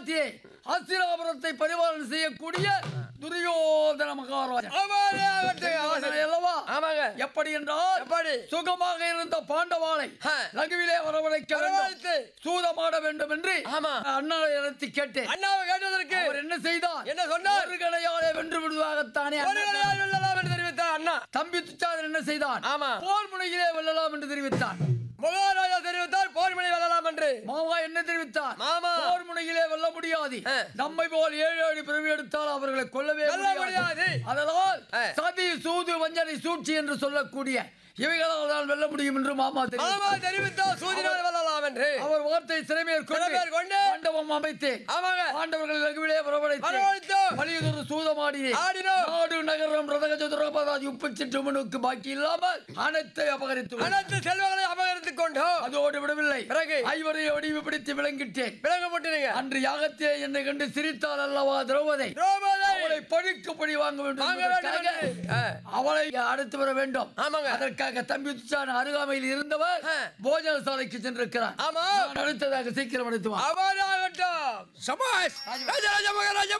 ராஜ்யத்தை அஸ்திராபுரத்தை பரிபாலனை செய்யக்கூடிய துரியோதன மகாராஜா ஆமாங்க, ஆகட்டும், அவனை ஆகட்டும். அல்லவா ஆமாங்க எப்படி என்றால் எப்படி? சுகமாக இருந்த பாண்டவாளை ஆ. லகுவிலே வரவழைக்க வரவழைத்து. வேண்டும் சூதமாட வேண்டும் என்று ஆமா. அண்ணாவை இடத்தி கேட்டேன் அண்ணாவை கேட்டதற்கு அவர் என்ன செய்தார் என்ன சொன்னார்? ஒரு கடையாலே வென்று விடுவதாகத்தானே ஒரு கடையால் வெல்லலாம் என்று தெரிவித்தார் அண்ணா தம்பி துச்சாதன் என்ன செய்தான் ஆமா. போர் முனையிலே வெல்லலாம் என்று தெரிவித்தான் மகாராஜா தெரிவித்தார் போர் மணி வெல்லலாம் என்று மாமா என்ன தெரிவித்தார் மாமா. போர் முனையிலே வெல்ல முடியாது ஆ. நம்மை போல் ஏழு அடி பிறவி எடுத்தால் அவர்களை கொல்லவே வெல்ல முடியாது முடியாது. அதனால் ஆ. சதி சூது வஞ்சனை சூழ்ச்சி என்று சொல்லக்கூடிய இவைகளால் தான் வெல்ல முடியும் என்று மாமா தெரிவித்தார் மாமா தெரிவித்தார் சூதினால் வெல்லலாம் என்று அவர் வார்த்தை சிறைமேற்கொண்டு சிறைமேற் கொண்டு மண்டபம் அமைத்தேன் ஆமாங்க பாண்டவர்கள் லகுவிலே வரவழைத்தேன் வரவழைத்தோம். வலியுதொரு சூதமாடினேன் ஆடினோம். நாடு நகரம் ரதகஜ துரபதாதி உப்பு சிற்றுமனுக்கு பாக்கி இல்லாமல் அனைத்தை அபகரித்து விட்டேன். அனைத்து செல்வங்களை அபகரித்துக் கொண்டோம் அதோடு விடவில்லை பிறகு? ஐவரை வடிவுபிடித்து விளங்கிட்டேன் விளங்க போட்டுறீங்க அன்று யாகத்திலே என்னை கண்டு சிரித்தாள் அல்லவா திரௌபதி திரௌபதி அவளை பழிக்கு பழி வாங்க வேண்டும் வாங்க வேண்டும் என்பதற்காக என்று. ஆ. அவளை அடுத்து வர வேண்டும் ஆமாங்க. அதற்காக தம்பி துச்சான் அருகாமையில் இருந்தவர் ஆ. போஜன சாலைக்கு சென்றிருக்கிறார் ஆமா நான் அடுத்ததாக சீக்கிரம் எடுத்து வா அமராகட்டும் சபாஷ் ராஜராஜ மகாராஜ